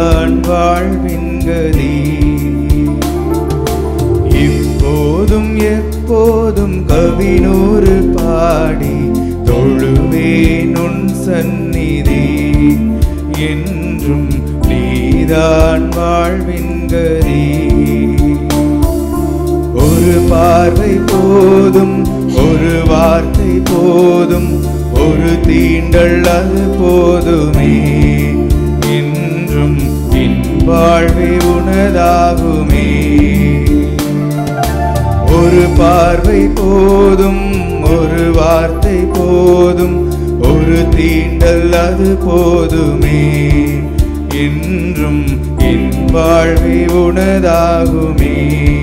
நீதான் வாழ்வின் கதி இப்போதும் எப்போதும் கவினூறு பாடி தொழுவேன் உன் சந்நிதி என்றும் நீதான் வாழ்வின் கதி ஒரு பார்வை போதும் ஒரு வார்த்தை போதும் ஒரு தீண்டல் அது போதுமே என்றும் என் வாழ்வே உனதாகுமே ஒரு பார்வை போதும் ஒரு வார்த்தை போதும் ஒரு தீண்டல் அது போதுமே என்றும் என் வாழ்வே உனதாகுமே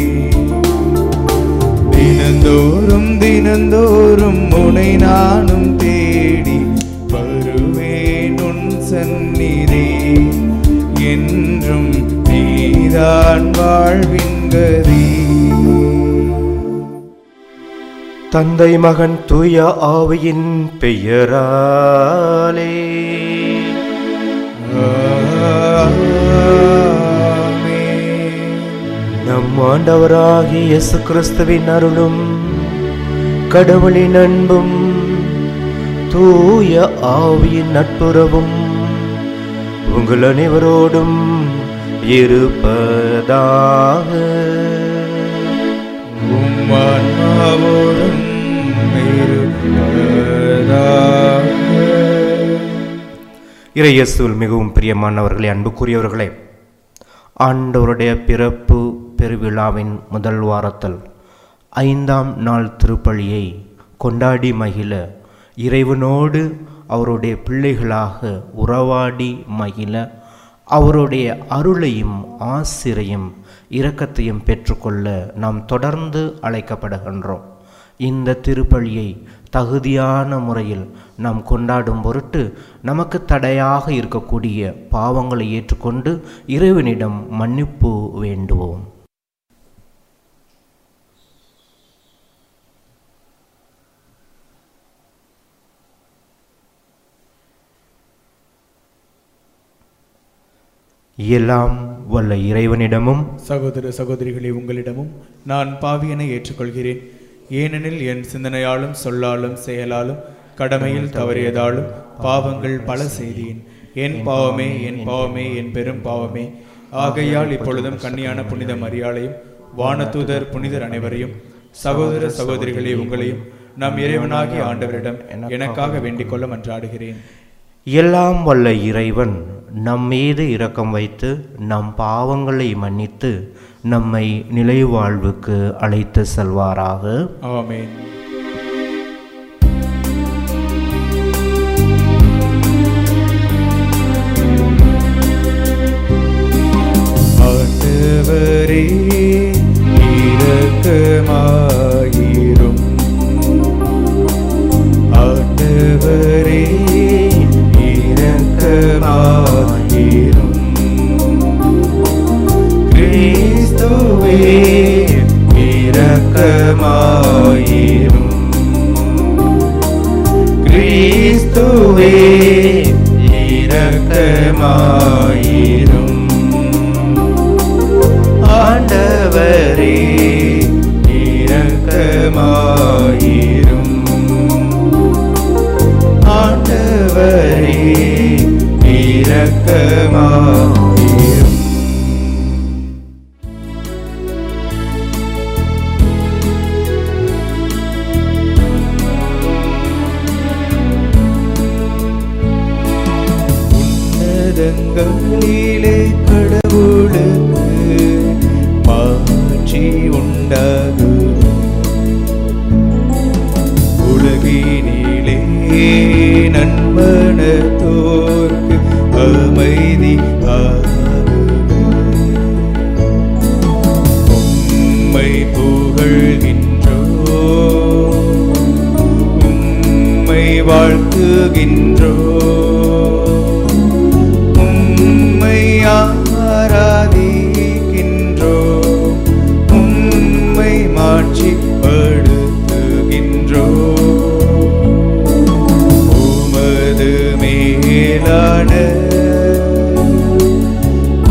தினந்தோறும் தினந்தோறும் உனை நானும் தேடி வருவேன் உன் சந்நிதி என்றும் நீதான் வாழ்வின் கதி தந்தை மகன் தூய ஆவியின் பெயராலே ஆமென். நம் ஆண்டவராகிய இயேசு கிறிஸ்துவின் அருளும் கடவுளின் அன்பும் தூய ஆவியின் நட்புறவும் உங்கள் அனைவரோடும் இருப்பதாக உம் ஆன்மாவோடும் இருப்பதாக. இறையேசுவில் மிகவும் பிரியமானவர்களே அன்புக்குரியவர்களே ஆண்டவருடைய பிறப்பு பெருவிழாவின் முதல் வாரத்தில் ஐந்தாம் நாள் திருப்பலியை கொண்டாடி மகிழ இறைவனோடு அவருடைய பிள்ளைகளாக உறவாடி மகிழ அவருடைய அருளையும் ஆசிரையும் இரக்கத்தையும் பெற்றுக்கொள்ள நாம் தொடர்ந்து அழைக்கப்படுகின்றோம் இந்த திருப்பலியை தகுதியான முறையில் நாம் கொண்டாடும் பொருட்டு நமக்கு தடையாக இருக்கக்கூடிய பாவங்களை ஏற்றுக்கொண்டு இறைவனிடம் மன்னிப்பு வேண்டுவோம் எல்லாம் வல்ல இறைவனிடமும் சகோதர சகோதரிகளே உங்களிடமும் நான் பாவியனை ஏற்றுக்கொள்கிறேன் ஏனெனில் என் சிந்தனையாலும் சொல்லாலும் செயலாலும் கடமையில் தவறியதாலும் பாவங்கள் பல செய்தேன் என் பாவமே என் பாவமே என் பெரும் பாவமே ஆகையால் இப்பொழுதும் கன்னியான புனித மரியாளையும் வானதூதர் புனிதர் அனைவரையும் சகோதர சகோதரிகளே உங்களையும் நம் இறைவனாகிய ஆண்டவரிடம் எனக்காக வேண்டிக் கொள்ள மன்றாடுகிறேன் எல்லாம் வல்ல இறைவன் நம் மீது இரக்கம் வைத்து நம் பாவங்களை மன்னித்து நம்மை நிலை வாழ்வுக்கு அழைத்து செல்வாராக ஆமென் ஆண்டவரே இரக்கமாயிரும் ஆண்டவரே இரக்கமாயிரும் கிறிஸ்துவே இரக்கமாயிரும் கிறிஸ்துவே இரக்கமாயிரும் ஆண்டவரே இரக்கமாயிரும் ஆண்டவரே இரக்கமாயிரும் உன்னதங்களிலே கடவுளுக்கு மாட்சி உண்டாகும் உலகினிலே நண்பனத்தோர்க்கு அமைதி உம்மை புகழ்கின்றோ உம்மை வாழ்த்துகின்றோ உம்மை ஆராதிக்கின்றோ உம்மை மாட்சிப்படுத்துகின்றோ உமது மேலான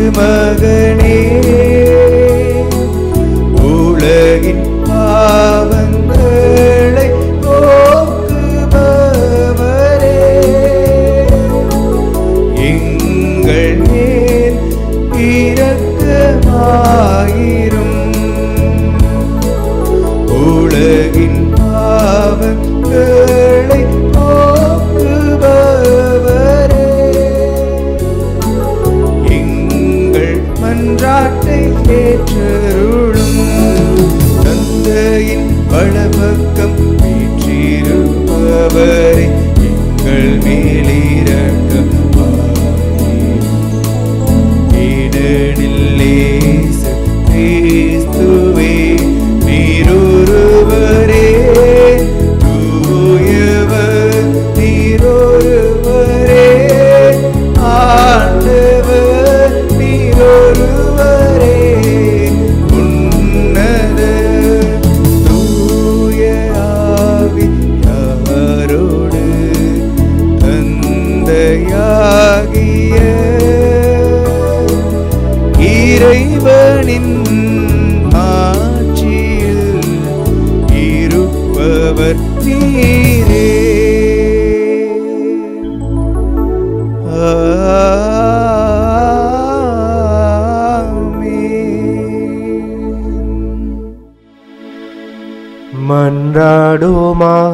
திருமகனே உலகின் பாவங்களை போக்குபவரே எங்கள் மேல் இரக்கமாயிரும் உலகின் பாவங்களை போக்குபவரே எங்கள் மன்றாட்டை ஏற்றருளும் தந்தையின் வலப்பக்கம் வீற்றிருப்பவரே எங்கள் மேலிரக்கமாயிரும் இடனில்லேசு கிறிஸ்துவே நீரொருவரே தூயவர் நீரொருவரே ஆண்டவர் நீரொருவரே உன்னத தூய ஆவியாரோடு தந்தையாகிய இறைவனின் ஆட்சியில் இருப்பவர் நீரே ஆமென். மன்றாடுவோமாக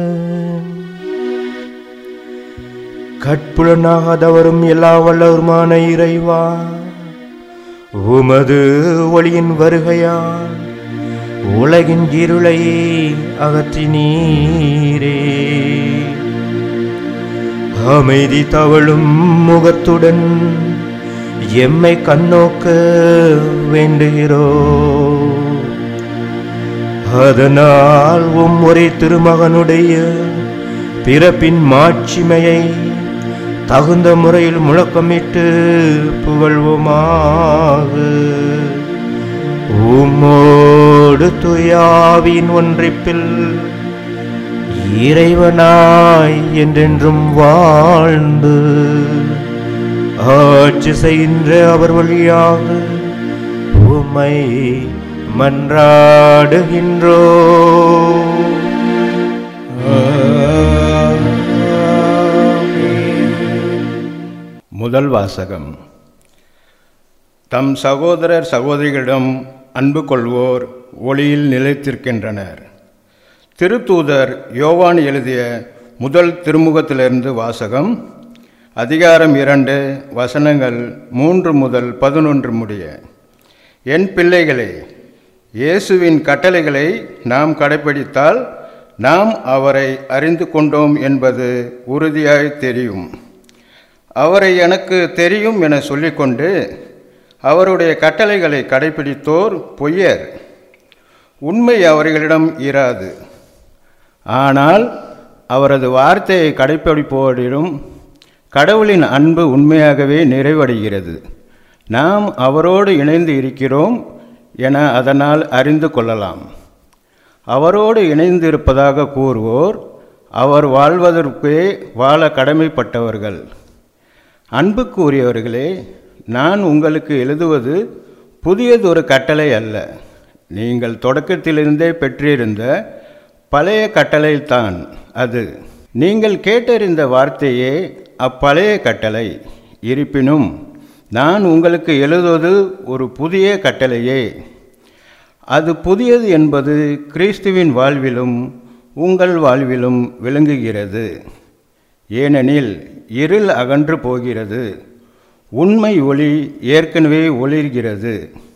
கட்புலனாகாதவரும் எல்லா வல்லவருமான இறைவா உமது ஒளியின் வருகையால் உலகின் இருளை அகற்றினீரே அமைதி தவழும் முகத்துடன் எம்மை கண்ணோக்க வேண்டுகிறோ அதனால் உம் ஒரே திருமகனுடைய பிறப்பின் மாட்சிமையை தகுந்த முறையில் முழக்கமிட்டு புகழ்வோமாக உம்மோடு துயாவின் ஒன்றிப்பில் இறைவனாய் என்றென்றும் வாழ்ந்து ஆட்சி செய்கின்ற அவர் வழியாக உம்மை மன்றாடுகின்றோ முதல் வாசகம் தம் சகோதரர் சகோதரிகளிடம் அன்பு கொள்வோர் ஒளியில் நிலைத்திருக்கின்றனர் திருத்தூதர் யோவான் எழுதிய முதல் திருமுகத்திலிருந்து வாசகம் அதிகாரம் இரண்டு வசனங்கள் மூன்று முதல் பதினொன்று முடிய என் பிள்ளைகளே இயேசுவின் கட்டளைகளை நாம் கடைப்பிடித்தால் நாம் அவரை அறிந்து கொண்டோம் என்பது உறுதியாய் தெரியும் அவரை எனக்கு தெரியும் என சொல்லிக்கொண்டு அவருடைய கட்டளைகளை கடைப்பிடித்தோர் பொய்யர் உண்மை அவர்களிடம் இராது ஆனால் அவரது வார்த்தையை கடைப்பிடிப்போரிடம் கடவுளின் அன்பு உண்மையாகவே நிறைவடைகிறது நாம் அவரோடு இணைந்து இருக்கிறோம் என அதனால் அறிந்து கொள்ளலாம் அவரோடு இணைந்து இருப்பதாக கூறுவோர் அவர் வாழ்வதற்கே வாழ கடமைப்பட்டவர்கள் அன்புக்குரியவர்களே நான் உங்களுக்கு எழுதுவது புதியதொரு கட்டளை அல்ல நீங்கள் தொடக்கத்திலிருந்தே பெற்றிருந்த பழைய கட்டளைதான் அது நீங்கள் கேட்டறிந்த வார்த்தையே அப்பழைய கட்டளை இருப்பினும் நான் உங்களுக்கு எழுதுவது ஒரு புதிய கட்டளையே அது புதியது என்பது கிறிஸ்துவின் வாழ்விலும் உங்கள் வாழ்விலும் விளங்குகிறது ஏனெனில் இருள் அகன்று போகிறது உண்மை ஒளி ஏற்கனவே ஒளிர்கிறது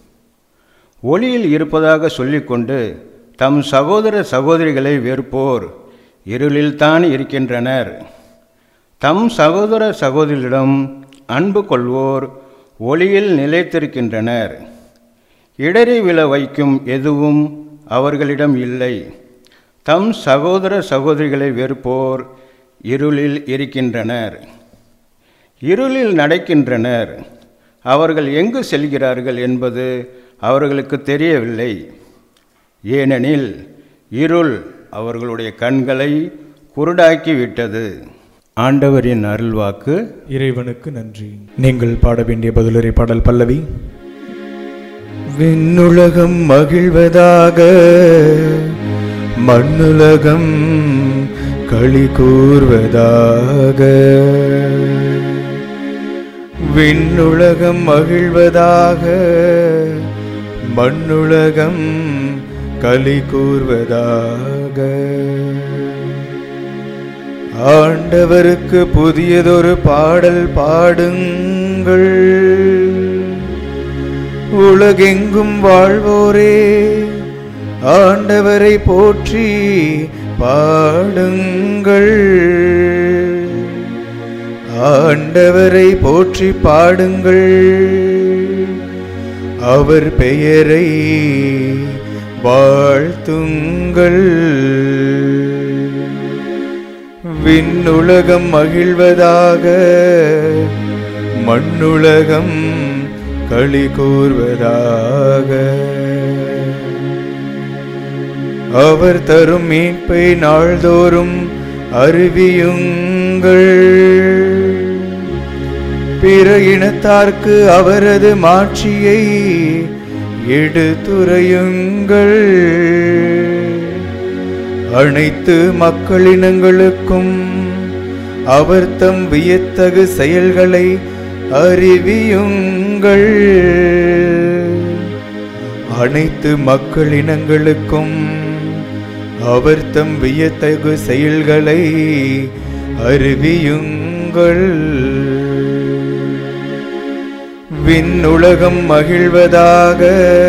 ஒளியில் இருப்பதாக சொல்லிக்கொண்டு தம் சகோதர சகோதரிகளை வெறுப்போர் இருளில்தான் இருக்கின்றனர் தம் சகோதர சகோதரிகளிடம் அன்பு கொள்வோர் ஒளியில் நிலைத்திருக்கின்றனர் இடறி விழ வைக்கும் எதுவும் அவர்களிடம் இல்லை தம் சகோதர சகோதரிகளை வெறுப்போர் இருளில் இருக்கின்றனர் இருளில் நடக்கின்றனர் அவர்கள் எங்கு செல்கிறார்கள் என்பது அவர்களுக்கு தெரியவில்லை ஏனெனில் இருள் அவர்களுடைய கண்களை குருடாக்கி விட்டது ஆண்டவரின் அருள்வாக்கு இறைவனுக்கு நன்றி நீங்கள் பாட வேண்டிய பதிலுரை பாடல் பல்லவி விண்ணுலகம் மகிழ்வதாக மண்ணுலகம் களி கூர்வதாக விண்ணுலகம் மகிழ்வதாக மண்ணுலகம் களி கூர்வதாக ஆண்டவருக்கு புதியதொரு பாடல் பாடுங்கள் உலகெங்கும் வாழ்வோரே ஆண்டவரை போற்றி பாடுங்கள் ஆண்டவரை போற்றி பாடுங்கள் அவர் பெயரை வாழ்த்துங்கள் விண்ணுலகம் மகிழ்வதாக மண்ணுலகம் களி கூர்வதாக அவர் தரும் மீட்பை நாள்தோறும் அறிவியுங்கள் பிற இனத்தார்க்கு அவரது மாட்சியை எடுத்துரையுங்கள் அனைத்து மக்களினங்களுக்கும் அவர் தம் வியத்தகு செயல்களை அறிவியுங்கள் அனைத்து மக்களினங்களுக்கும் அவர் தம் வியத்தகு செயல்களை அறிவியுங்கள் விண்ணுலகம் மகிழ்வதாக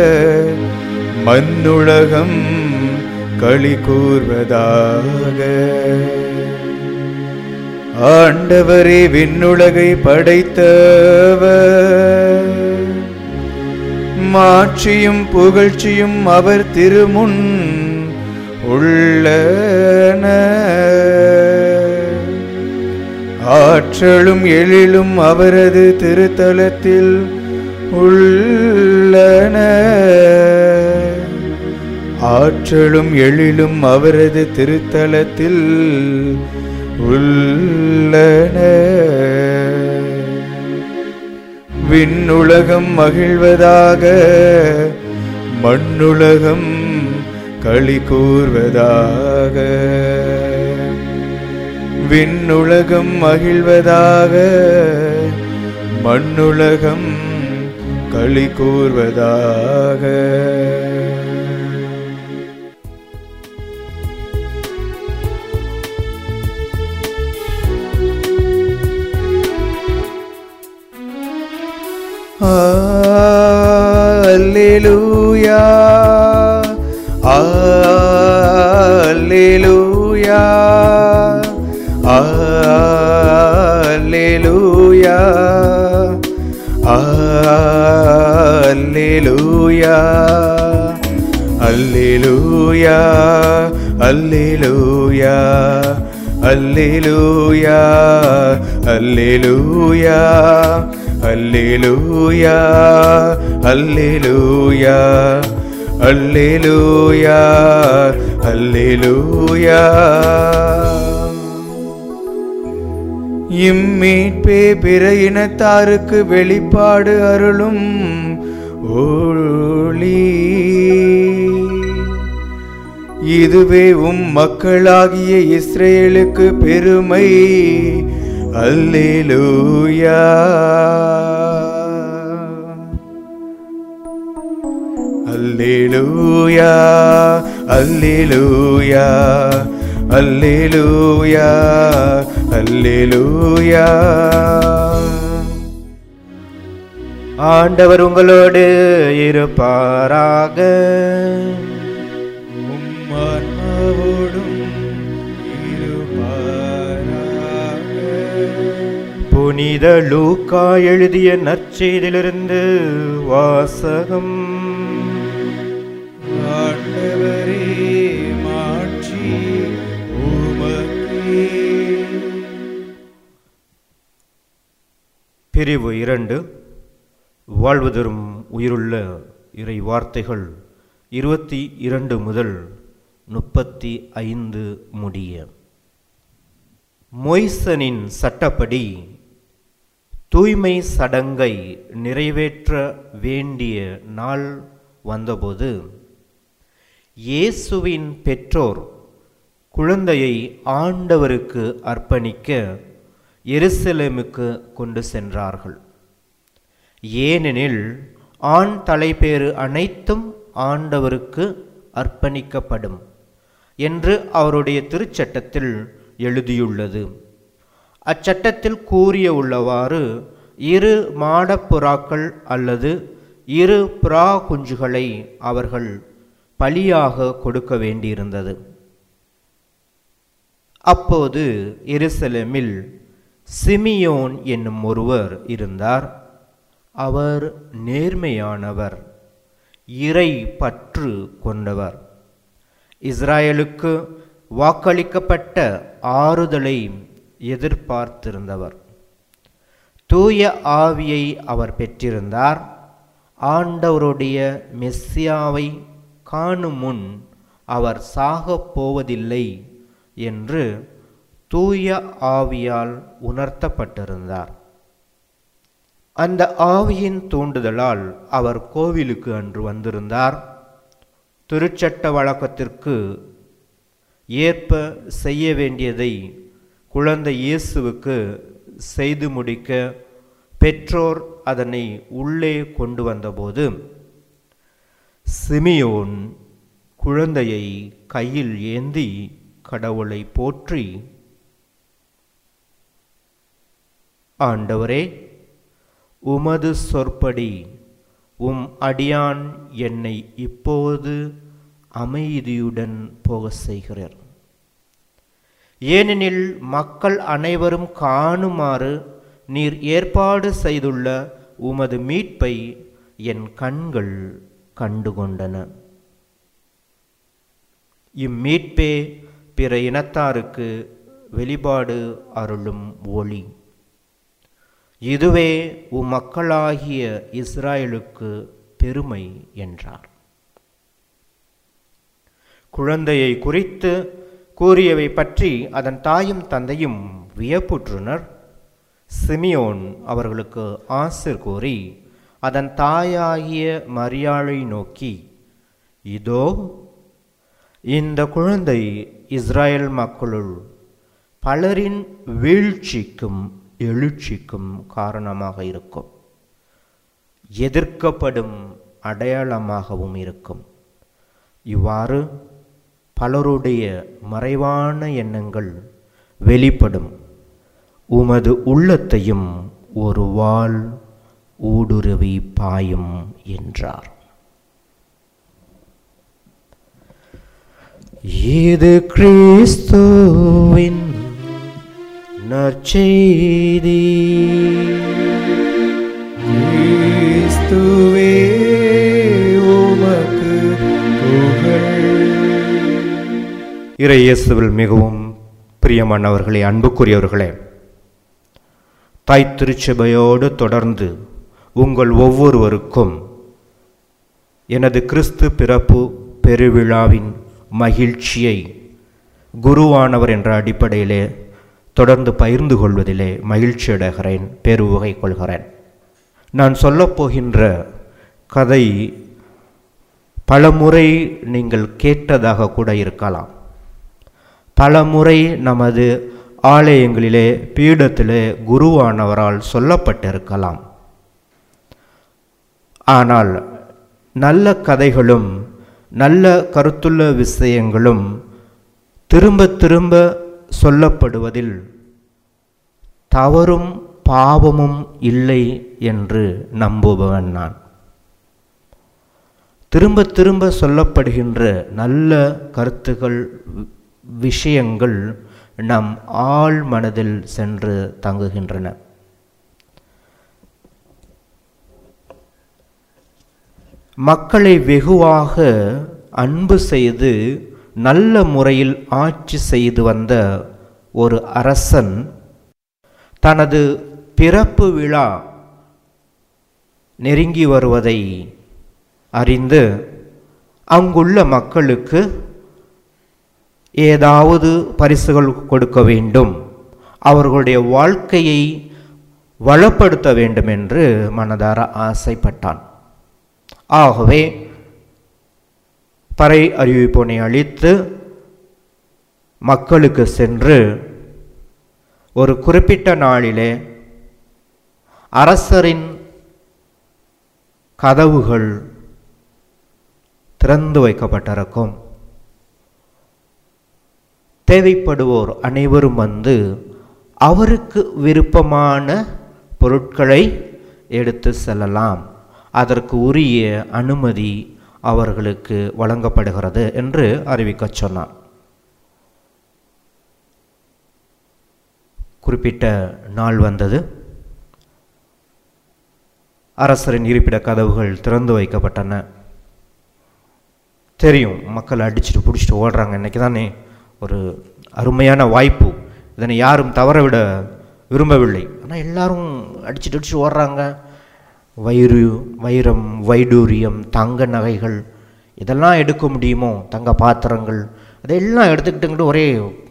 மண்ணுலகம் களி கூர்வதாக ஆண்டவரே விண்ணுலகை படைத்தவர் மாட்சியும் புகழ்ச்சியும் அவர் திருமுன் உள்ளன ஆற்றலும் எழிலும் அவரது திருத்தலத்தில் உள்ளன ஆற்றலும் எழிலும் அவரது திருத்தலத்தில் உள்ளன விண்ணுலகம் மகிழ்வதாக மண்ணுலகம் களி கூர்வதாக விண்ணுலகம் மகிழ்வதாக மண்ணுலகம் களி கூர்வதாக Alleluia. Alleluia. Alleluia. Alleluia. Alleluia. Alleluia. Alleluia. Alleluia. Alleluia. Alleluia. Alleluia. Alleluia. இம்மீட்பே பிற இனத்தாருக்கு வெளிப்பாடு அருளும் ஒளி இதுவே உம் மக்களாகிய இஸ்ரேலுக்கு பெருமை அல்லேலூயா அல்லேலூயா அல்லேலூயா அல்லேலூயா அல்லேலூயா ஆண்டவர் உங்களோடு இருப்பாராக உம்மான்மாவோடும் இருப்பாராக. புனித லூக்கா எழுதிய நற்செய்திலிருந்து வாசகம் ஆண்டவரே மாட்சி உமக்கே. பிரிவு இரண்டு வாழ்வு தரும் உயிருள்ள இறை வார்த்தைகள் இருபத்தி இரண்டு முதல் முப்பத்தி ஐந்து முடிய மொய்சனின் சட்டப்படி தூய்மை சடங்கை நிறைவேற்ற வேண்டிய நாள் வந்தபோது இயேசுவின் பெற்றோர் குழந்தையை ஆண்டவருக்கு அர்ப்பணிக்க எருசலேமுக்கு கொண்டு சென்றார்கள் ஏனெனில் ஆண் தலைப்பேறு அனைத்தும் ஆண்டவருக்கு அர்ப்பணிக்கப்படும் என்று அவருடைய திருச்சட்டத்தில் எழுதியுள்ளது அச்சட்டத்தில் கூறிய உள்ளவாறு இரு மாடப்புறாக்கள் அல்லது இரு புறா குஞ்சுகளை அவர்கள் பலியாக கொடுக்க வேண்டியிருந்தது அப்போது எருசலேமில் சிமியோன் என்னும் ஒருவர் இருந்தார் அவர் நேர்மையானவர் இறை பற்று கொண்டவர் இஸ்ராயலுக்கு வாக்களிக்கப்பட்ட ஆறுதலை எதிர்பார்த்திருந்தவர் தூய ஆவியை அவர் பெற்றிருந்தார் ஆண்டவருடைய மெஸ்ஸியாவை காணும் முன் அவர் சாகப் போவதில்லை என்று தூய ஆவியால் உணர்த்தப்பட்டிருந்தார் அந்த ஆவியின் தூண்டுதலால் அவர் கோவிலுக்கு அன்று வந்திருந்தார் திருச்சட்ட வழக்கத்திற்கு ஏற்ப செய்ய வேண்டியதை குழந்தை இயேசுவுக்கு செய்து முடிக்க பெற்றோர் அதனை உள்ளே கொண்டு வந்தபோது சிமியோன் குழந்தையை கையில் ஏந்தி கடவுளை போற்றி ஆண்டவரே உமது சொற்படி உம் அடியான் என்னை இப்போது அமைதியுடன் போக செய்கிறார் ஏனெனில் மக்கள் அனைவரும் காணுமாறு நீர் ஏற்பாடு செய்துள்ள உமது மீட்பை என் கண்கள் கண்டுகொண்டன இம்மீட்பே பிற இனத்தாருக்கு வெளிப்பாடு அருளும் ஒளி இதுவே உம் மக்களாகிய இஸ்ராயலுக்கு பெருமை என்றார் குழந்தையை குறித்து கூறியவை பற்றி அதன் தாயும் தந்தையும் வியப்புற்றனர் சிமியோன் அவர்களுக்கு ஆசிர் கூறி அதன் தாயாகிய மரியாளை நோக்கி இதோ இந்த குழந்தை இஸ்ராயல் மக்களுள் பலரின் வீழ்ச்சிக்கும் எழுச்சிக்கும் காரணமாக இருக்கும் எதிர்க்கப்படும் அடையாளமாகவும் இருக்கும் இவ்வாறு பலருடைய மறைவான எண்ணங்கள் வெளிப்படும் உமது உள்ளத்தையும் ஒரு வாள் ஊடுருவி பாயும் என்றார் இது கிறிஸ்துவின் நற்செய்தி கிறிஸ்துவே உமக்கு புகழ் இறை இயேசுவில் மிகவும் பிரியமானவர்களே அன்புக்குரியவர்களே தாய் திருச்சபையோடு தொடர்ந்து உங்கள் ஒவ்வொருவருக்கும் எனது கிறிஸ்து பிறப்பு பெருவிழாவின் மகிழ்ச்சியை குருவானவர் என்ற அடிப்படையிலே தொடர்ந்து பகிர்ந்து கொள்வதிலே மகிழ்ச்சி அடைகிறேன் பெருவகை கொள்கிறேன் நான் சொல்லப்போகின்ற கதை பலமுறை நீங்கள் கேட்டதாக கூட இருக்கலாம் பலமுறை நமது ஆலயங்களிலே பீடத்திலே குருவானவரால் சொல்லப்பட்டிருக்கலாம் ஆனால் நல்ல கதைகளும் நல்ல கருத்துள்ள விஷயங்களும் திரும்ப திரும்ப சொல்லப்படுவதில் தவறும் பாவமும் இல்லை என்று நம்புபவன் நான் திரும்ப திரும்ப சொல்லப்படுகின்ற நல்ல கருத்துகள் விஷயங்கள் நம் ஆழ் மனதில் சென்று தங்குகின்றன மக்களை வெகுவாக அன்பு செய்து நல்ல முறையில் ஆட்சி செய்து வந்த ஒரு அரசன் தனது பிறப்பு விழா நெருங்கி வருவதை அறிந்து அங்குள்ள மக்களுக்கு ஏதாவது பரிசுகள் கொடுக்க வேண்டும் அவர்களுடைய வாழ்க்கையை வளப்படுத்த வேண்டும் என்று மனதார ஆசைப்பட்டான் ஆகவே பறை அறிவிப்போனை அளித்து மக்களுக்கு சென்று ஒரு குறிப்பிட்ட நாளிலே அரசரின் கதவுகள் திறந்து வைக்கப்பட்டிருக்கும் தேவைப்படுவோர் அனைவரும் வந்து அவருக்கு விருப்பமான பொருட்களை எடுத்து செல்லலாம் அதற்கு உரிய அனுமதி அவர்களுக்கு வழங்கப்படுகிறது என்று அறிவிக்கச் சொன்னார் குறிப்பிட்ட நாள் வந்தது அரசரின் இருப்பிட கதவுகள் திறந்து வைக்கப்பட்டன தெரியும் மக்கள் அடிச்சுட்டு பிடிச்சிட்டு ஓடுறாங்க இன்னைக்கு தானே ஒரு அருமையான வாய்ப்பு இதனை யாரும் தவறவிட விரும்பவில்லை ஆனால் எல்லாரும் அடிச்சுட்டு அடிச்சுட்டு ஓடுறாங்க வயிறு வைரம் வைடூரியம் தங்க நகைகள் இதெல்லாம் எடுக்க முடியுமோ தங்க பாத்திரங்கள் அதெல்லாம் எடுத்துக்கிட்டுங்கிட்டு ஒரே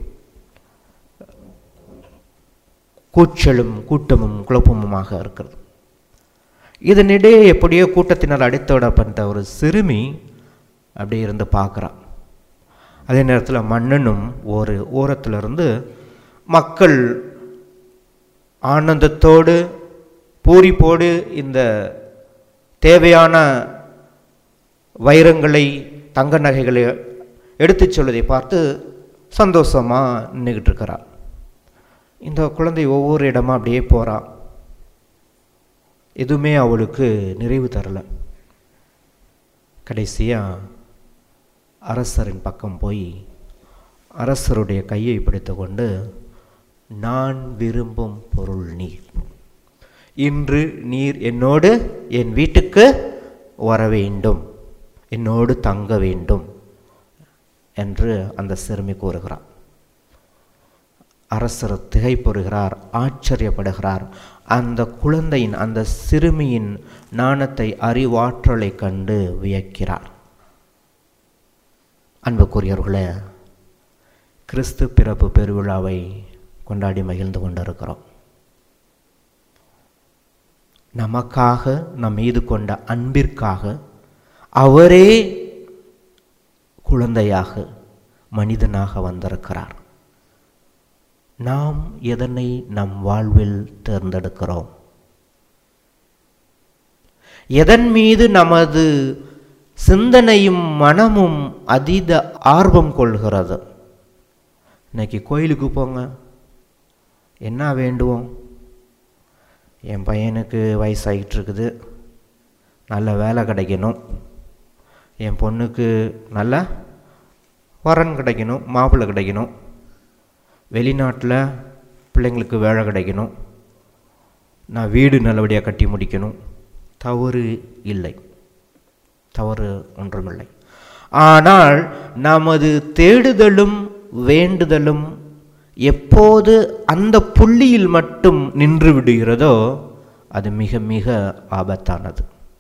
கூச்சலும் கூட்டமும் குழப்பமுமாக இருக்கிறது இதனிடையே எப்படியோ கூட்டத்தினர் அடித்தோடப்பட்ட ஒரு சிறுமி அப்படி இருந்து பார்க்குறான் அதே நேரத்தில் மன்னனும் ஒரு ஓரத்திலிருந்து மக்கள் ஆனந்தத்தோடு பூரிப்போடு இந்த தேவையான வைரங்களை தங்க நகைகளை எடுத்துச் சொல்வதை பார்த்து சந்தோஷமாக நின்றுக்கிட்டு இருக்கிறார் இந்த குழந்தை ஒவ்வொரு இடமா அப்படியே போகிறா எதுவுமே அவளுக்கு நிறைவு தரல கடைசியாக அரசரின் பக்கம் போய் அரசருடைய கையை பிடித்து கொண்டு நான் விரும்பும் பொருள் நீர் இன்று நீர் என்னோடு என் வீட்டுக்கு வர வேண்டும் என்னோடு தங்க வேண்டும் என்று அந்த சிறுமி கூறுகிறார் அரசர் திகைப்பொறுகிறார் ஆச்சரியப்படுகிறார் அந்த குழந்தையின் அந்த சிறுமியின் நாணத்தை அறிவாற்றலை கண்டு வியக்கிறார் அன்புக்குரியவர்களே கிறிஸ்து பிறப்பு பெருவிழாவை கொண்டாடி மகிழ்ந்து கொண்டிருக்கிறோம் நமக்காக நம் மீது கொண்ட அன்பிற்காக அவரே குழந்தையாக மனிதனாக வந்திருக்கிறார் நாம் எதனை நம் வாழ்வில் தேர்ந்தெடுக்கிறோம் எதன் மீது நமது சிந்தனையும் மனமும் அதீத ஆர்வம் கொள்கிறது இன்னைக்கு கோயிலுக்கு போங்க என்ன வேண்டுவோம் என் பையனுக்கு வயசாகிட்டு இருக்குது நல்ல வேலை கிடைக்கணும் என் பொண்ணுக்கு நல்ல வரன் கிடைக்கணும் மாப்பிள்ளை கிடைக்கணும் வெளிநாட்டில் பிள்ளைங்களுக்கு வேலை கிடைக்கணும் நான் வீடு நல்லபடியாக கட்டி முடிக்கணும் தவறு இல்லை தவறு ஒன்றுமில்லை ஆனால் நமது தேடுதலும் வேண்டுதலும் எப்போது அந்த புள்ளியில் மட்டும் நின்று விடுகிறதோ அது மிக மிக ஆபத்தானது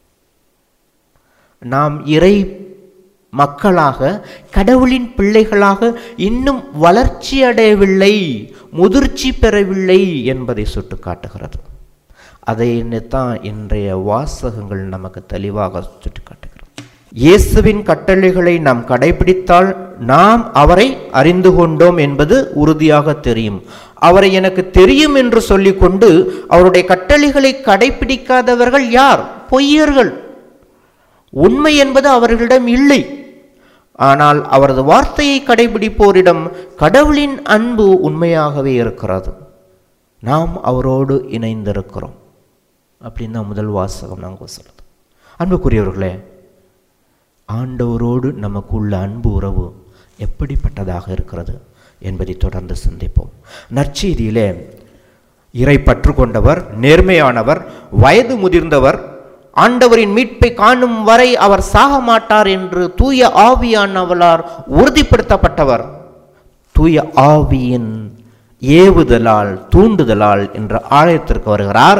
நாம் இறை மக்களாக கடவுளின் பிள்ளைகளாக இன்னும் வளர்ச்சி அடையவில்லை முதிர்ச்சி பெறவில்லை என்பதை சுட்டு காட்டுகிறது அதை தான் இன்றைய வாசகங்கள் நமக்கு தெளிவாக சுட்டி காட்டுகிறது இயேசுவின் கட்டளைகளை நாம் கடைபிடித்தால் நாம் அவரை அறிந்து கொண்டோம் என்பது உறுதியாக தெரியும் அவரை எனக்கு தெரியும் என்று சொல்லிக்கொண்டு அவருடைய கட்டளைகளை கடைபிடிக்காதவர்கள் யார் பொய்யர்கள் உண்மை என்பது அவர்களிடம் இல்லை ஆனால் அவரது வார்த்தையை கடைபிடிப்போரிடம் கடவுளின் அன்பு உண்மையாகவே இருக்கிறது நாம் அவரோடு இணைந்திருக்கிறோம் அப்படின்னு தான் முதல் வாசகம் நாங்கள் சொல்லுது அன்புக்குரியவர்களே ஆண்டவரோடு நமக்குள்ள அன்பு உறவு எப்படிப்பட்டதாக இருக்கிறது என்பதை தொடர்ந்து சிந்திப்போம் நற்செய்தியிலே இறை பற்று கொண்டவர் நேர்மையானவர் வயது முதிர்ந்தவர் ஆண்டவரின் மீட்பை காணும் வரை அவர் சாக மாட்டார் என்று தூய ஆவியானவளார் உறுதிப்படுத்தப்பட்டவர் தூய ஆவியின் ஏவுதலால் தூண்டுதலால் என்ற ஆலயத்திற்கு வருகிறார்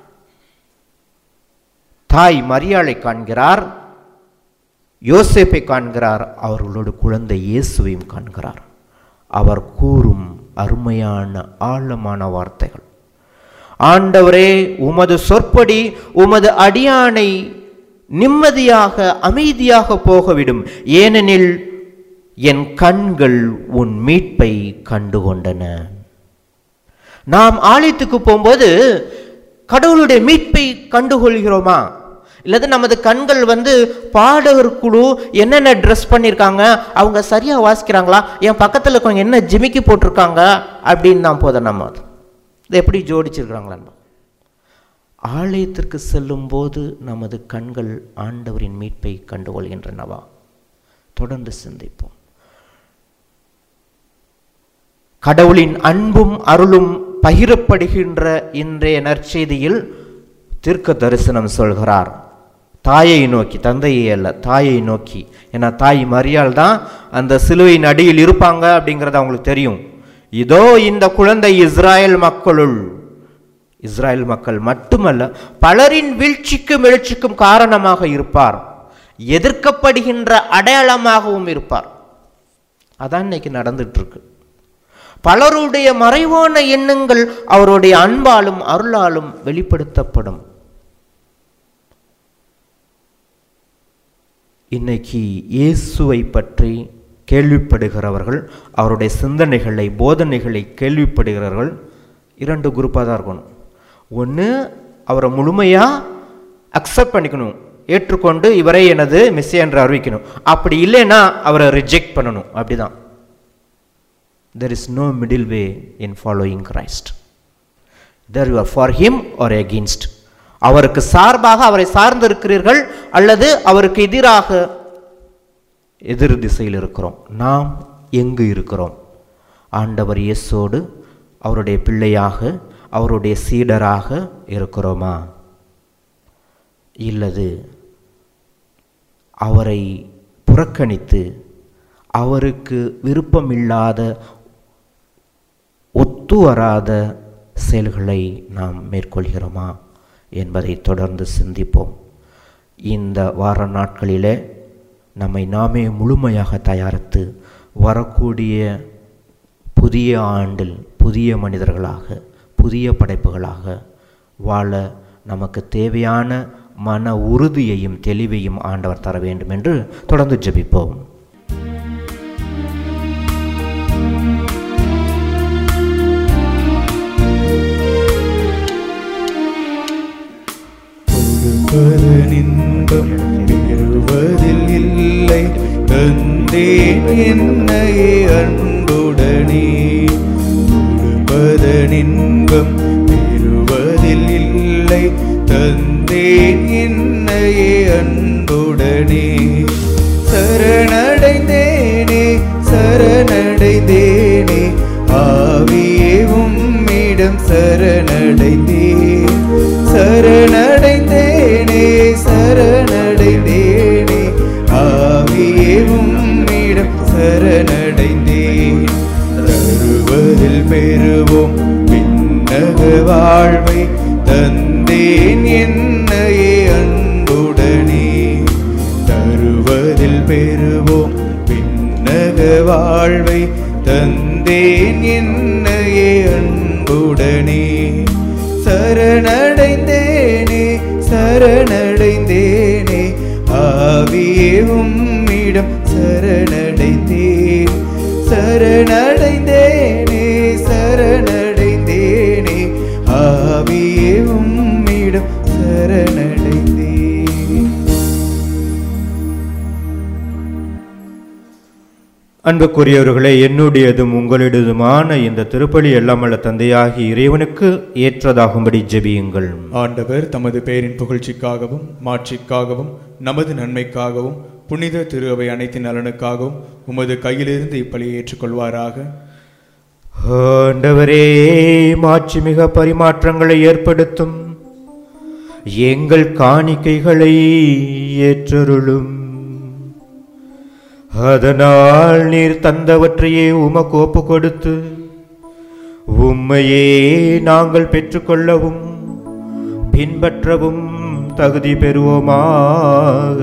தாய் மரியாளை காண்கிறார் யோசேப்பை காண்கிறார் அவர்களோடு குழந்தை இயேசுவையும் காண்கிறார் அவர் கூறும் அருமையான ஆழமான வார்த்தைகள் ஆண்டவரே உமது சொற்படி உமது அடியானை நிம்மதியாக அமைதியாக போகவிடும் ஏனெனில் என் கண்கள் உன் மீட்பை கண்டுகொண்டன நாம் ஆலயத்துக்கு போகும்போது கடவுளுடைய மீட்பை கண்டுகொள்கிறோமா இல்லது நமது கண்கள் வந்து பாடகர் குழு என்னென்ன ட்ரெஸ் பண்ணியிருக்காங்க அவங்க சரியாக வாசிக்கிறாங்களா என் பக்கத்தில் இருக்கவங்க என்ன ஜிமிக்கி போட்டிருக்காங்க அப்படின்னு தான் போதும் நம்ம அது இதை எப்படி ஜோடிச்சிருக்கிறாங்களா ஆலயத்திற்கு செல்லும்போது நமது கண்கள் ஆண்டவரின் மீட்பை கண்டுகொள்கின்றனவா தொடர்ந்து சிந்திப்போம் கடவுளின் அன்பும் அருளும் பகிரப்படுகின்ற இன்றைய நற்செய்தியில் தீர்க்க தரிசனம் சொல்கிறார் தாயை நோக்கி தந்தையை அல்ல தாயை நோக்கி ஏன்னா தாய் மரியாள் தான் அந்த சிலுவையின் அடியில் இருப்பாங்க அப்படிங்கிறது அவங்களுக்கு தெரியும் இதோ இந்த குழந்தை இஸ்ராயல் மக்களுள் இஸ்ராயல் மக்கள் மட்டுமல்ல பலரின் வீழ்ச்சிக்கும் எழுச்சிக்கும் காரணமாக இருப்பார் எதிர்க்கப்படுகின்ற அடையாளமாகவும் இருப்பார் அதான் இன்னைக்கு நடந்துட்டு இருக்கு பலருடைய மறைவான எண்ணங்கள் அவருடைய அன்பாலும் அருளாலும் வெளிப்படுத்தப்படும் இன்னைக்கு இயேசுவை பற்றி கேள்விப்படுகிறவர்கள் அவருடைய சிந்தனைகளை போதனைகளை கேள்விப்படுகிறவர்கள் இரண்டு குரூப்பாக தான் இருக்கணும் ஒன்று அவரை முழுமையாக அக்செப்ட் பண்ணிக்கணும் ஏற்றுக்கொண்டு இவரை எனது மெஸ்ஸே என்று அறிவிக்கணும் அப்படி இல்லைன்னா அவரை ரிஜெக்ட் பண்ணணும் அப்படிதான் there is no middle way in following Christ. Either you are for him or against. அவருக்கு சார்பாக அவரை சார்ந்திருக்கிறீர்கள் அல்லது அவருக்கு எதிராக எதிர் திசையில் இருக்கிறோம் நாம் எங்கு இருக்கிறோம் ஆண்டவர் இயேசோடு அவருடைய பிள்ளையாக அவருடைய சீடராக இருக்கிறோமா இல்லது அவரை புறக்கணித்து அவருக்கு விருப்பமில்லாத ஒத்து வராத செயல்களை நாம் மேற்கொள்கிறோமா என்பதை தொடர்ந்து சிந்திப்போம் இந்த வார நாட்களிலே நம்மை நாமே முழுமையாக தயாரித்து வரக்கூடிய புதிய ஆண்டில் புதிய மனிதர்களாக புதிய படைப்புகளாக வாழ நமக்கு தேவையான மன உறுதியையும் தெளிவையும் ஆண்டவர் தர வேண்டும் என்று தொடர்ந்து ஜெபிப்போம் கொடுப்பது இன்பம் பெறுவதில் இல்லை தந்தேன் என்னையே அன்புடனே கொடுப்பது இன்பம் பெறுவதில் இல்லை தந்தேன் என்னையே அன்புடனே சரணடைந்தேனே சரணடைந்தேனே ஆவியே உம்மிடம் சரணடைந்தேன் சரணடைந்தேனே சரணடைந்தேனே ஆவியே உம்மிடம் சரணடைந்தேன் தருவதில் பெறுவோம் விண்ணக வாழ்வை தந்தேன் என்னையே அன்புடனே தருவதில் பெறுவோம் விண்ணக வாழ்வை தந்தேன் என்னையே அன்புடனே சரணடைந்தேனே சரணடைந்தேனே ஆவியே உம்மிடம் சரணடைந்தேன் சரணடைந்தேனே சரணடைந்தேனே ஆவியே உம்மிடம் சரணடைந்தேன் அன்புக்குரியவர்களே என்னுடையதும் உங்களுடையதுமான இந்த திருப்பலி எல்லாமல்ல தந்தையாகி இறைவனுக்கு ஏற்றதாகும்படி ஜெபியுங்கள் ஆண்டவர் தமது பெயரின் புகழ்ச்சிக்காகவும் மாட்சிக்காகவும் நமது நன்மைக்காகவும் புனித திரு அவை அனைத்தின் நலனுக்காகவும் உமது கையிலிருந்து இப்பலியை ஏற்றுக்கொள்வாராக ஆண்டவரே மாட்சிமிக பரிமாற்றங்களை ஏற்படுத்தும் எங்கள் காணிக்கைகளை ஏற்றருளும் அதனால் நீர் தந்தவற்றையே உமக்கு ஒப்பு கொடுத்து உம்மையே நாங்கள் பெற்றுக்கொள்ளவும் பின்பற்றவும் தகுதி பெறுவோமாக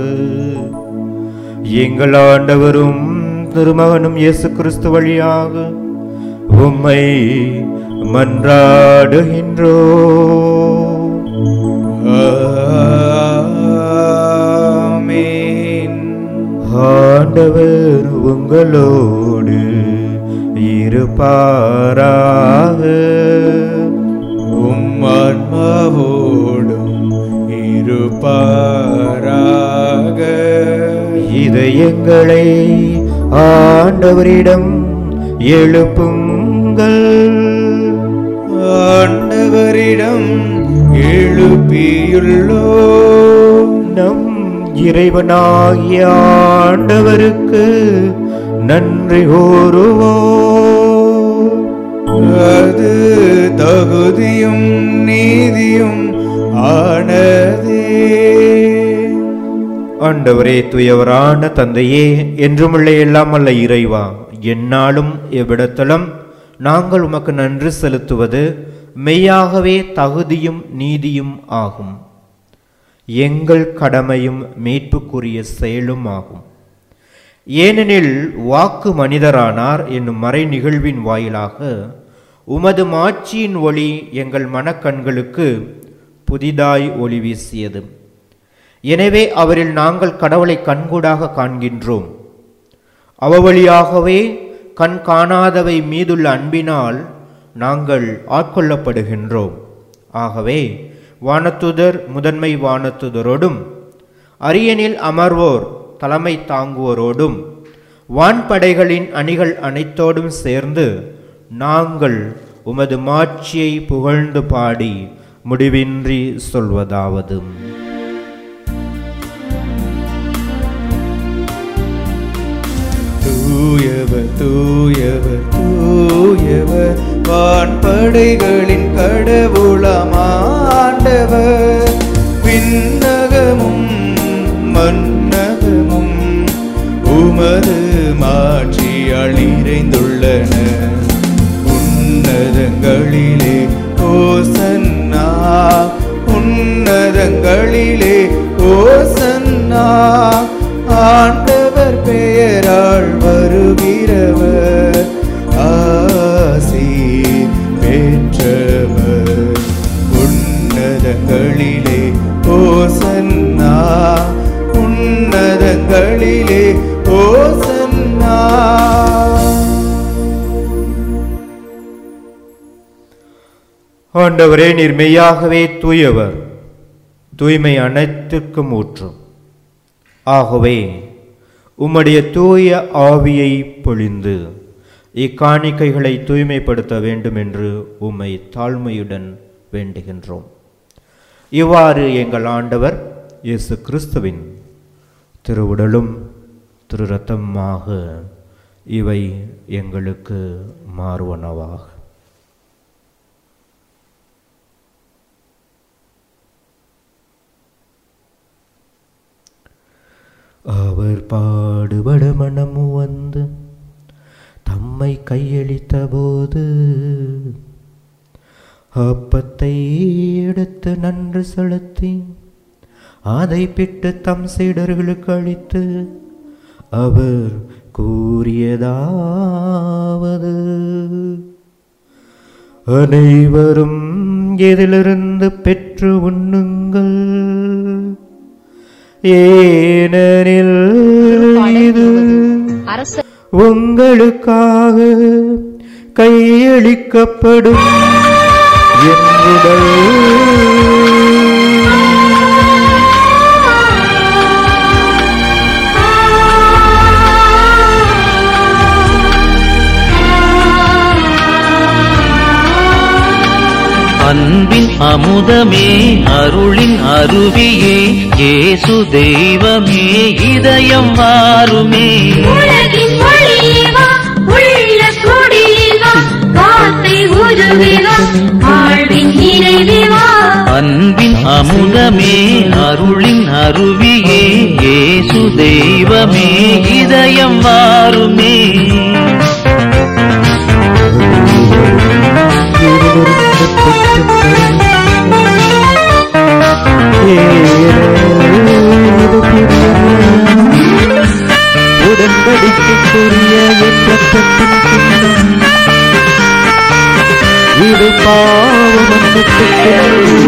எங்கள் ஆண்டவரும் திருமகனும் இயேசு கிறிஸ்து வழியாக உம்மை மன்றாடுகின்றோ ஆமென் ஆண்டவர் உங்களோடு இருப்பாராக உம் ஆன்மாவோடும் இருப்பாராக இதயங்களை ஆண்டவரிடம் எழுப்புங்கள் ஆண்டவரிடம் எழுப்பியுள்ளோ நம் இறைவனாகிய ஆண்டவருக்கு நன்றி கூறுவோம் அது தகுதியும் நீதியும் ஆனதே ஆண்டவரே துயவரான தந்தையே என்றுமுள்ள எல்லாம் அல்ல இறைவா எந்நாளும் எவ்விடத்திலும் நாங்கள் உமக்கு நன்றி செலுத்துவது மெய்யாகவே தகுதியும் நீதியும் ஆகும் எங்கள் கடமையும் மீட்புக்குரிய செயலும் ஆகும் ஏனெனில் வாக்கு மனிதரானார் என்னும் மறை நிகழ்வின் வாயிலாக உமது மாட்சியின் ஒளி எங்கள் மனக்கண்களுக்கு புதிதாய் ஒளி வீசியது எனவே அவரில் நாங்கள் கடவுளை கண்கூடாக காண்கின்றோம் அவ வழியாகவே கண் காணாதவை மீதுள்ள அன்பினால் நாங்கள் ஆட்கொள்ளப்படுகின்றோம் ஆகவே வானத்துதர் முதன்மை வானத்துதரோடும் அரியணில் அமர்வோர் தலைமை தாங்குவோரோடும் வான்படைகளின் அணிகள் அனைத்தோடும் சேர்ந்து நாங்கள் உமது மாட்சியை புகழ்ந்து பாடி முடிவின்றி சொல்வதாவது தூயவர் தூயவர் தூயவர் வான்படைகளின் கடவுளம் ஆண்டவர் விண்ணகமும் மன்னகமும் உமது மாட்சியால் நிறைந்துள்ளன உன்னதங்களிலே ஓசன்னா உன்னதங்களிலே ஓசன்னா ஆண்டவர் பெயரால் வருகிறவர் ஆசி பெற்றவர் உன்னதங்களிலே ஓசன்னா உன்னதங்களிலே ஓசன்னா ஆண்டவரே நீர் மெய்யாகவே தூயவர் தூய்மை அனைத்திற்கும் ஊற்றும் ஆகவே உம்முடைய தூய ஆவியை பொழிந்து இக்காணிக்கைகளை தூய்மைப்படுத்த வேண்டும் என்று உம்மை தாழ்மையுடன் வேண்டுகின்றோம் இவ்வாறு எங்கள் ஆண்டவர் இயேசு கிறிஸ்துவின் திருவுடலும் திரு ரத்தமாக இவை எங்களுக்கு மாறுவனவாக அவர் பாடுபட மனமு வந்து தம்மை கையளித்த போது அப்பத்தை எடுத்து நன்று செலுத்தி அதை பிட்டு தம் சீடர்களுக்கு அளித்து அவர் கூறியதாவது அனைவரும் இதிலிருந்து பெற்று உண்ணுங்கள் ஏனெனில் இது அரச உங்களுக்காக கையளிக்கப்படும் என்னுடல் அன்பின் அமுதமே அருளின் அருவியே இயேசு தெய்வமே இதயம் வாருமே உலகின் ஒளியேவா உள்ள குடியேவா வார்த்தை உருவேவா வாழ்வின் நிறைவேவா அன்பின் அமுதமே அருளின் அருவியே இயேசு தெய்வமே இதயம் வாருமே உடன்படிக்கைக்குரிய என் ரத்தத்தின் கிண்ணம் பாவ மன்னிப்புக்கென்று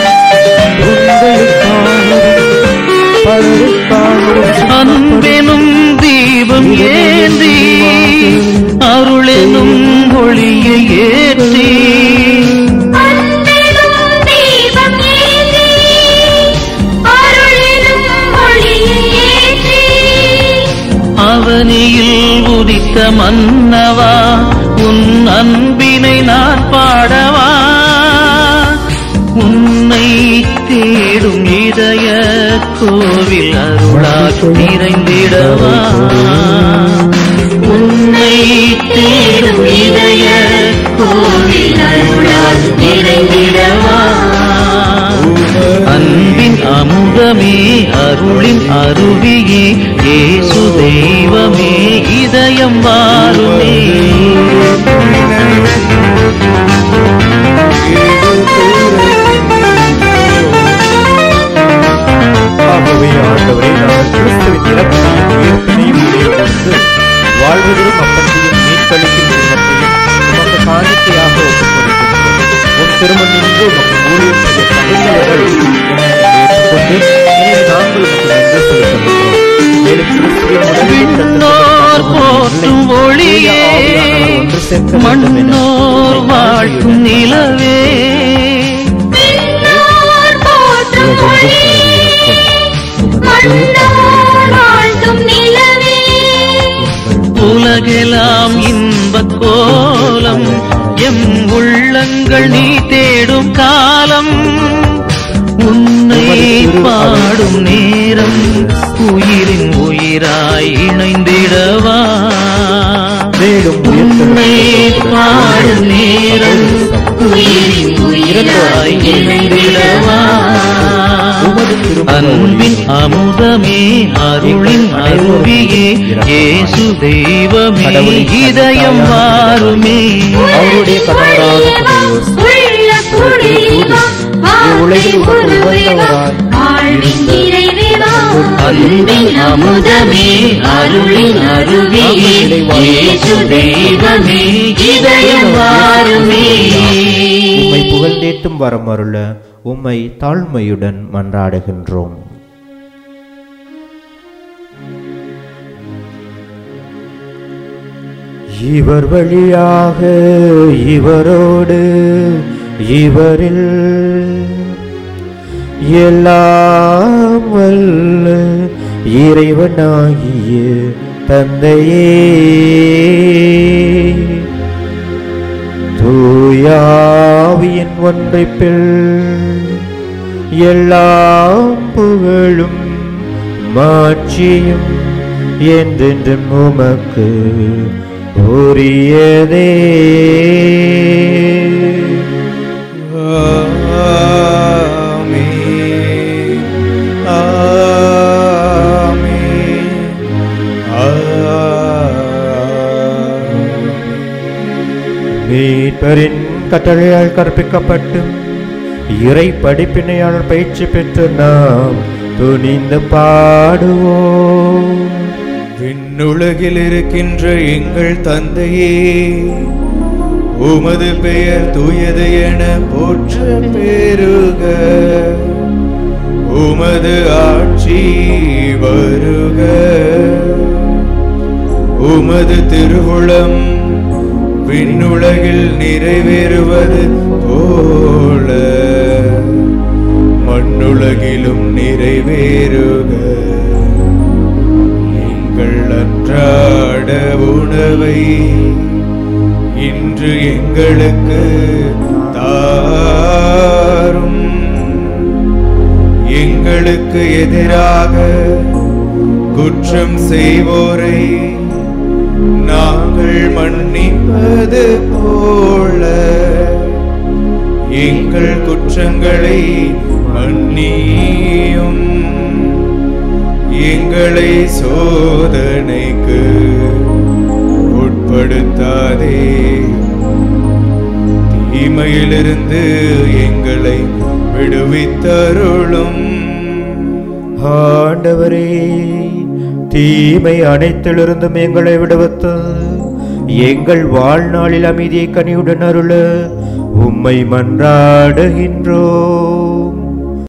உங்களுக்காகவும் பலருக்காகவும் அன்பெனும் தீபம் ஏந்தி அருளெனும் ஒளியை ஏற்றி அன்பெனும் தீபம் ஏந்தி, அருளெனும் ஒளியை ஏற்றி, அவனியில் உதித்த மன்னவா உன் அன்பினை நான் பாடவா உன்னை தேடும் இதய கோவில் அருளால் நிறைந்திடவா உன்னை தேடும் இதய கோவில் அருளால் நிறைந்திடவா அன்பின் அமுதமே அருளின் அருவியே ஏசு தெய்வமே இதயம் வாருமே ஆகவே ஆண்டவரே நாங்கள் கிறிஸ்துவின் இறப்பையும் உயிர்ப்பினையும் உடையபோது வாழ்வதிலும் அப்பத்தையும் மீட்பளிக்கும் துன்பத்தையும் உமக்கு காணிக்கையாக ஒப்புக் கொடுக்கின்றோம் உன் திருமண் நின்று உமக்கு ஊழியம் செய்ய தகுந்தவர்கள் என ஏற்றுக்கொண்டு எனவே நாங்கள் உமக்கு நன்றி செலுத்துகின்றோம் மேலும் கிறிஸ்துவின் உடலில் விண்ணோர் போற்றும் ஒளியே மண்ணோர் வாழ்த்தும் நிலவே விண்ணோர் போற்றும் ஒளியே, மண்ணோர் வாழ்த்தும் நிலவே, உலகெல்லாம் இன்பக் கோலம் எம் உள்ளங்கள் நீ தேடும் காலம் உன்னை பாடும் நேரம் உயிரின் உயிராய் இணைந்திடவா மேலும் உன்னை பாடும் நேரம் உயிரின் உயிராய் இணைந்திடவா அன்பின் அமுதமே அருளின் அருவியே இயேசு தெய்வமே இதயம் வாருமே அவருடைய கணவராக உள்ள குடிவா, உலகில் வாழ்க்கை உமக்கு உருவேவா, உகந்தவராய் வாழ்வின் நிறைவேவா, அன்பின் அமுதமே அருளின் அருவியே இயேசு தெய்வமே இதயம் வாருமே உம்மை புகழ்ந்தேத்தும் வரம் அருள உம்மை தாழ்மையுடன் மன்றாடுகின்றோம் இவர் வழியாக இவரோடு இவரில் எல்லாம் வல்ல இறைவனாகிய தந்தையே தூயாவியின் ஒன்றைப்பில் எல்லாம் புகழும் மாட்சியும் என்றென்றும் உமக்கு உரியதே ஆமென். ஆமென். ஆமென். மீட்பரின் கட்டளையால் கற்பிக்கப்பட்டு இறை படிப்பினையால் பயிற்சி பெற்று நாம் துணிந்து பாடுவோம் விண்ணுலகில் இருக்கின்ற எங்கள் தந்தையே உமது பெயர் தூயது என போற்ற பெருக உமது ஆட்சி வருக உமது திருவுளம் விண்ணுலகில் நிறைவேறுவது போல மண்ணுலகிலும் நிறைவேறுக எங்கள் அன்றாட உணவை இன்று எங்களுக்கு தாரும் எங்களுக்கு எதிராக குற்றம் செய்வோரை நாங்கள் மன்னிப்பது போல எங்கள் குற்றங்களை மன்னியும் எங்களை சோதனைக்கு உட்படுத்தாதே தீமையிலிருந்து எங்களை விடுவித்தருளும் ஆண்டவரே தீமை அனைத்திலிருந்தும் எங்களை விடுவித்து எங்கள் வாழ்நாளில் அமைதியை கனியுடன் அருள உம்மை மன்றாடுகின்றோம்